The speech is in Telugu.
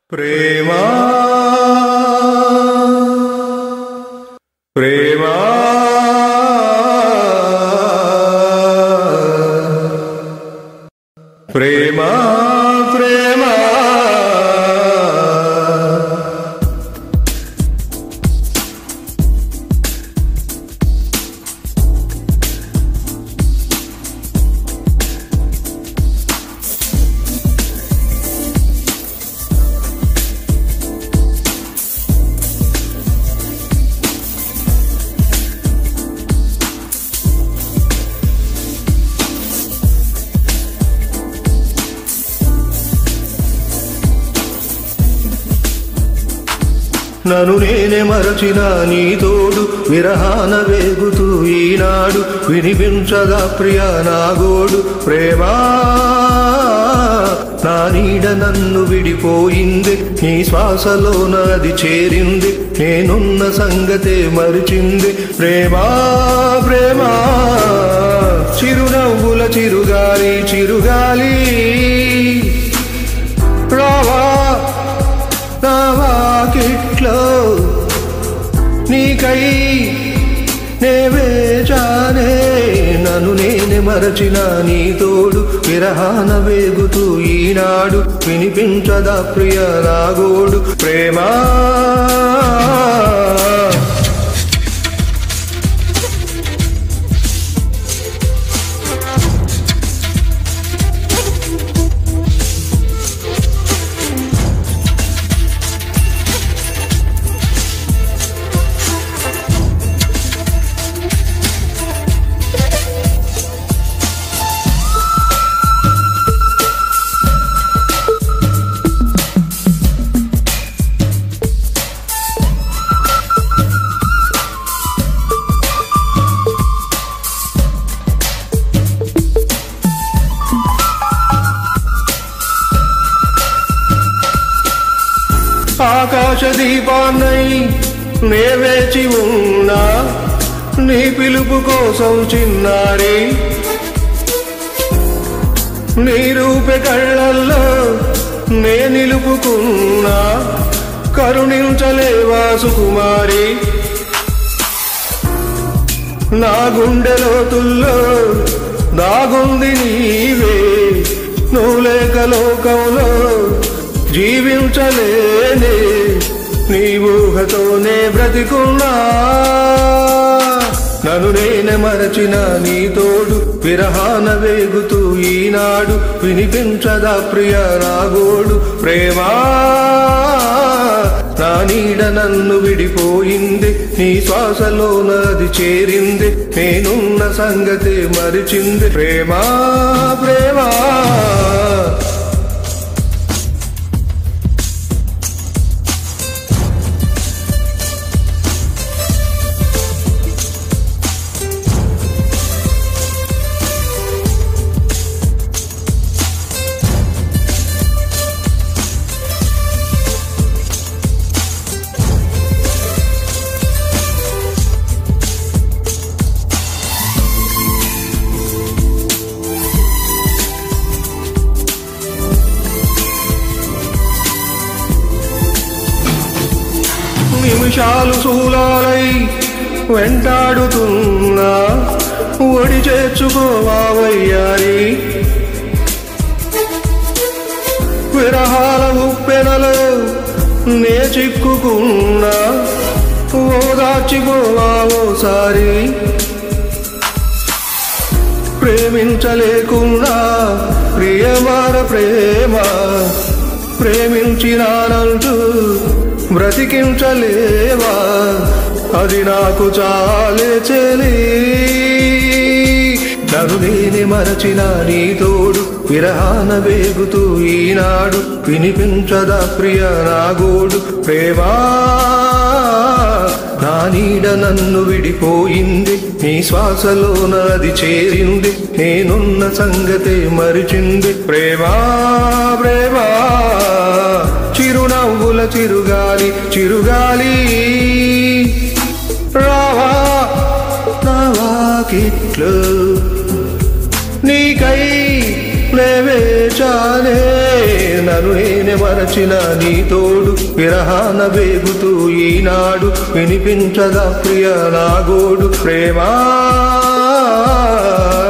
ప్రేమా ప్రేమా ప్రేమా ప్రేమా నన్ను నేనే మరచిన నీ తోడు విరహాన వేగుతూ ఈనాడు వినిపించగా ప్రియ నా గోడు ప్రేమా నా నీడ నన్ను విడిపోయింది నీ శ్వాసలో నాది చేరింది నేనున్న సంగతే మరిచింది ప్రేమా ప్రేమా చిరునవ్వుల చిరుగాలి చిరుగాలి రావా నా వాకిట్లో నీకై నే వేచానే నన్ను నేనే మరచిన నీ తోడు విరహాన వేగుతూ ఈనాడు వినిపించదా ప్రియ రాగోడు ప్రేమా ఆకాశ దీపాన్నై నే వేచి ఉన్నా నీ పిలుపు కోసం చిన్నారి నీ రూపె కళ్ళల్లో నే నిలుపుకున్నా కరుణించలేవా సుకుమారి నా గుండె లోతుల్లో దాగుంది నీవే నువ్వు లేక లోకంలో జీవించలేనే నీ ఊహతోనే బ్రతికున్నా నన్ను నేనే మరచిన నీ తోడు విరహాన వేగుతూ ఈనాడు వినిపించదా ప్రియ రాగోడు ప్రేమా నా నీడ నన్ను విడిపోయింది నీ శ్వాసలో నాది చేరింది నేనున్న సంగతే మరిచింది ప్రేమా ప్రేమా నిమిషాలు శూలాలై వెంటాడుతున్నా ఒడి చేర్చుకోవావయ్యారి విరహాల ఉప్పెనలో నే చిక్కుకున్నా ఓదార్చిపోవావోసారి ప్రేమించలేకున్నా ప్రియమార ప్రేమ ప్రేమించినానంటూ బ్రతికించలేవా అది నాకు చాలే చెలి నన్ను నేనే మరచిన నీ తోడు విరహాన వేగుతూ ఈనాడు వినిపించదా ప్రియ నాగోడు ప్రేమా నా నీడ నన్ను విడిపోయింది నీ శ్వాసలో నాది చేరింది నేనున్న సంగతే మరిచింది ప్రేమా ప్రేమా చిరునవ్వుల చిరుగాలి చిరుగాలి రావా నా వాకిట్లో నీకై లేవేచానే నన్ను నేనే మరచిన నీ తోడు విరహాన వేగుతూ ఈనాడు వినిపించగా ప్రియ నా గోడు ప్రేమా